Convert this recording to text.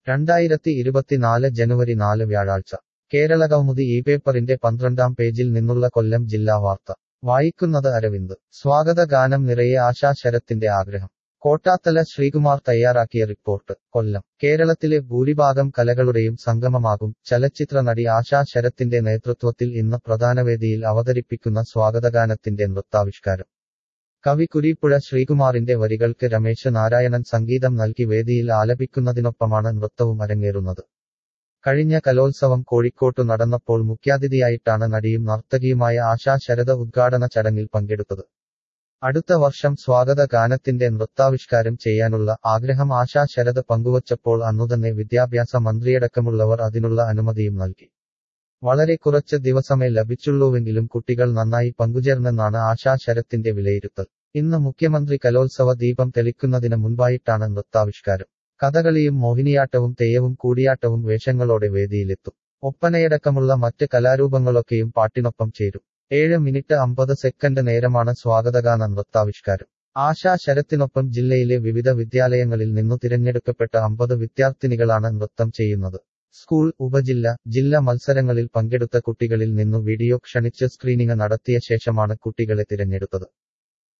രണ്ടായിരത്തി ഇരുപത്തിനാല് ജനുവരി നാല് വ്യാഴാഴ്ച കേരള കൗമുദി ഈ പേപ്പറിന്റെ പന്ത്രണ്ടാം പേജിൽ നിന്നുള്ള കൊല്ലം ജില്ലാ വാർത്ത വായിക്കുന്നത് അരവിന്ദ് സ്വാഗത ഗാനം നിറയെ ആശാ ശരത്തിന്റെ ആഗ്രഹം കോട്ടാത്തല ശ്രീകുമാർ തയ്യാറാക്കിയ റിപ്പോർട്ട് കൊല്ലം കേരളത്തിലെ ഭൂരിഭാഗം കലകളുടെയും സംഗമമാകും ചലച്ചിത്ര നടി ആശാ ശരത്തിന്റെ നേതൃത്വത്തിൽ ഇന്ന് പ്രധാനവേദിയിൽ അവതരിപ്പിക്കുന്ന സ്വാഗതഗാനത്തിന്റെ നൃത്താവിഷ്കാരം കവി കുരീപ്പുഴ ശ്രീകുമാറിന്റെ വരികൾക്ക് രമേശ് നാരായണൻ സംഗീതം നൽകി വേദിയിൽ ആലപിക്കുന്നതിനൊപ്പമാണ് നൃത്തവും അരങ്ങേറുന്നത് കഴിഞ്ഞ കലോത്സവം കോഴിക്കോട്ടു നടന്നപ്പോൾ മുഖ്യാതിഥിയായിട്ടാണ് നടിയും നർത്തകിയുമായ ആശാ ശരദ ഉദ്ഘാടന ചടങ്ങിൽ പങ്കെടുത്തത് അടുത്ത വർഷം സ്വാഗത ഗാനത്തിന്റെ നൃത്താവിഷ്കാരം ചെയ്യാനുള്ള ആഗ്രഹം ആശാ ശരദ പങ്കുവച്ചപ്പോൾ അന്നുതന്നെ വിദ്യാഭ്യാസ മന്ത്രിയടക്കമുള്ളവർ അതിനുള്ള അനുമതിയും നൽകി വളരെ കുറച്ച് ദിവസമേ ലഭിച്ചുള്ളൂവെങ്കിലും കുട്ടികൾ നന്നായി പങ്കുചേർന്നെന്നാണ് ആശാ ശരത്തിന്റെ വിലയിരുത്തൽ ഇന്ന് മുഖ്യമന്ത്രി കലോത്സവ ദീപം തെളിക്കുന്നതിന് മുൻപായിട്ടാണ് നൃത്താവിഷ്കാരം കഥകളിയും മോഹിനിയാട്ടവും തെയ്യവും കൂടിയാട്ടവും വേഷങ്ങളോടെ വേദിയിലെത്തും ഒപ്പനയടക്കമുള്ള മറ്റ് കലാരൂപങ്ങളൊക്കെയും പാട്ടിനൊപ്പം ചേരും ഏഴ് മിനിറ്റ് അമ്പത് സെക്കൻഡ് നേരമാണ് സ്വാഗതഗാന നൃത്താവിഷ്കാരം ആശാ ശരത്തിനൊപ്പം ജില്ലയിലെ വിവിധ വിദ്യാലയങ്ങളിൽ നിന്നു തിരഞ്ഞെടുക്കപ്പെട്ട അമ്പത് വിദ്യാർത്ഥിനികളാണ് നൃത്തം ചെയ്യുന്നത് സ്കൂൾ ഉപജില്ല ജില്ല മത്സരങ്ങളിൽ പങ്കെടുത്ത കുട്ടികളിൽ നിന്നു വീഡിയോ ക്ഷണിച്ച് സ്ക്രീനിംഗ് നടത്തിയ ശേഷമാണ് കുട്ടികളെ തിരഞ്ഞെടുത്തത്